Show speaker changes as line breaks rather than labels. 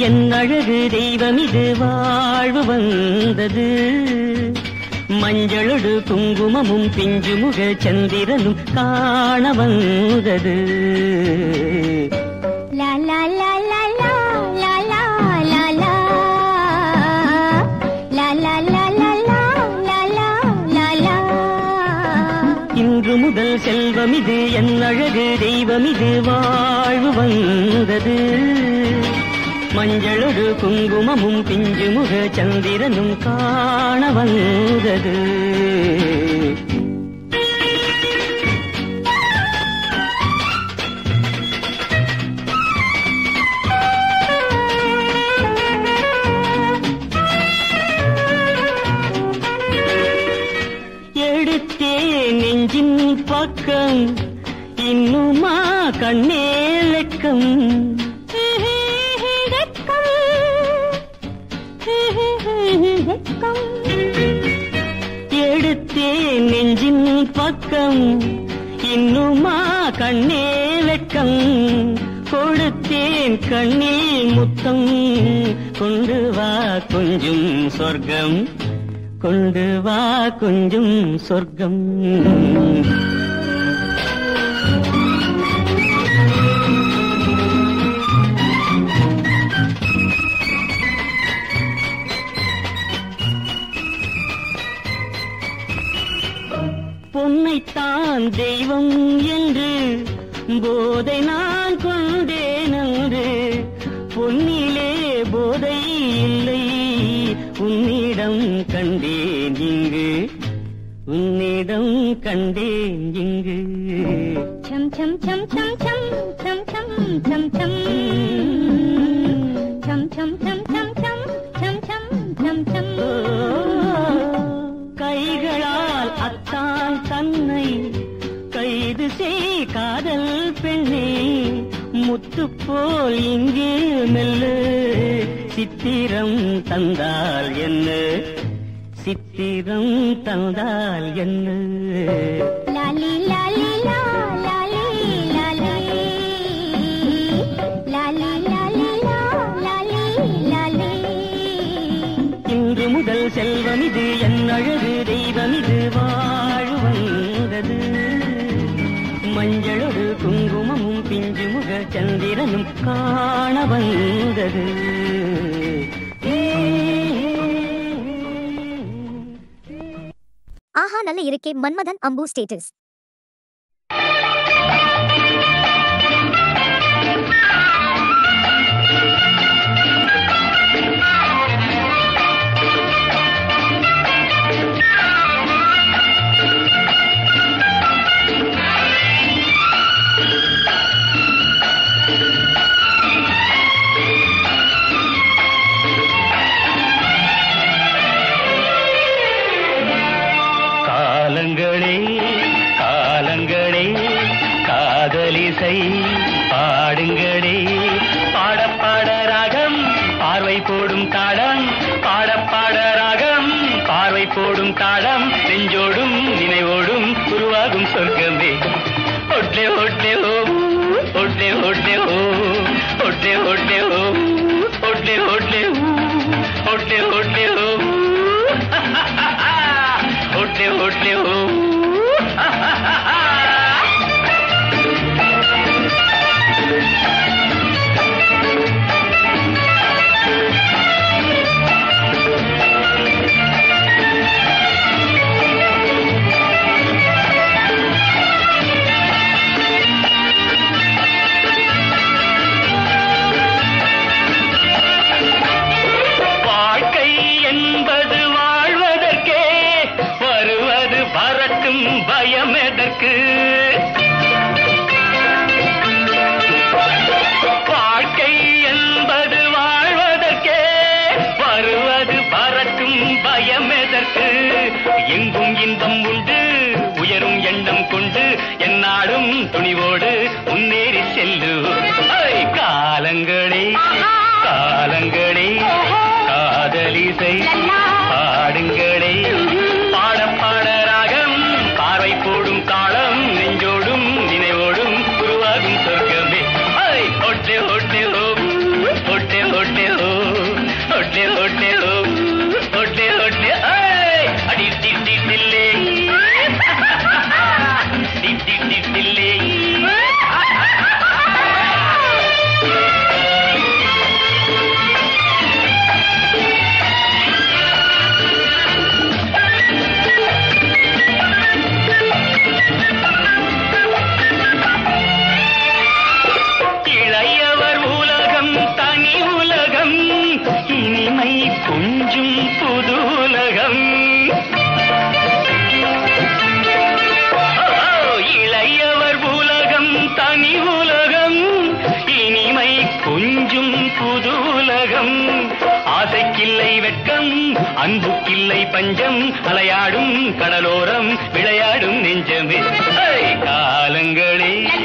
என் அழகு தெய்வம் இது வாழ்வு வந்தது மஞ்சளொடு குங்குமமும் பிஞ்சு முக சந்திரனும் காண வந்தது
லா லா லா லா லா லா லா லா லா லா லா லா லா லா லா லா லா லா
இன்று முதல் செல்வம் இது என் அழகு தெய்வம் இது வாழ்வு வந்தது மஞ்சளொடு குங்குமமும் பிஞ்சு முக சந்திரனும் காண வந்தது எடுத்தே நெஞ்சின் பக்கம் இன்னுமா கண்ணே லெக்கம் எடுத்தே நெஞ்சின் பக்கம் இன்னுமா கண்ணே வெட்கம் கொடுத்தேன் கண்ணில் முத்தம் கொண்டு வா கொஞ்சம் சொர்க்கம் கொண்டு வா கொஞ்சம் சொர்க்கம் பொன்னைத்தான் தெய்வம் என்று போதை நான் கொண்டேன் அன்று பொன்னிலே போதை இல்லை உன்னிடம் கண்டேன் இங்கு உன்னிடம் கண்டேன் இங்கு
சம் சம் சம் சம் சம் சம் சம் சம் சம் சம் சம் சம் சம் சம் சம் சம் சம்
கைகளால் அத்தான் தன்னை கைது செய் காதல் பெண்ணே முத்து போல் இங்கே மெல்ல சித்திரம் தந்தால் என்ன சித்திரம் தந்தால் என்ன
லாலி லாலி லா லாலி லாலி லாலி லாலி லா லாலி லாலி
இன்று முதல் செல்வம் இது என் அழகு தெய்வம் இது வாழு வந்தது மஞ்சளொடு குங்குமமும் பிஞ்சு முக சந்திரனும் காண வந்தது
ஆஹா நல்ல இருக்கே மன்மதன் அம்பு ஸ்டேட்டஸ்
காலங்களே காலங்களே காதலிசை பாடுங்களே பாட பாட ராகம் பார்வை போடும் தாளம் பாட பாட ராகம் பார்வை போடும் தாளம் நெஞ்சோடும் நினைவோடும் உருவாகும் சொர்க்கமே ஒட்லே ஒட்லே ஓ ஒட்லே ஒட்லே ஓ ஒட்லே ஒட்லே ஓ ஒட்லே ஒட்லே ஊ ஒட்லே ஒட்லே ஓ ஒட்லே ஒட்லே ஓ வாழ்க்கை என்பது வாழ்வதற்கே வருவது வரட்டும் பயம் எதற்கு வாழ்க்கை என்பது வாழ்வதற்கே வருவது வரட்டும் பயம் எதற்கு எங்கும் இன்பம் உண்டு உயரும் எண்ணம் கொண்டு எந்நாடும் துணிவோடு முன்னேறி செல்லு ஐ, காலங்களே காலங்களே காதலிசை பாடுங்களே பாட பாட ராகம் பார்வை போடும் தாளம் நெஞ்சோடும் நினைவோடும் உருவாகும் சொர்க்கமே ஐ, ஒட்டே ஒட்டே ஓ ஒட்டே ஒட்டே ஓ இனிமை கொஞ்சும் புதுலகம் ஓ, இளையவர் உலகம் தனி உலகம் இனிமை கொஞ்சும் புதுலகம் ஆசைக்கில்லை வெட்கம் அன்புக்கில்லை பஞ்சம் அலையாடும் கடலோரம் விளையாடும் நெஞ்சமே ஐ, காலங்களே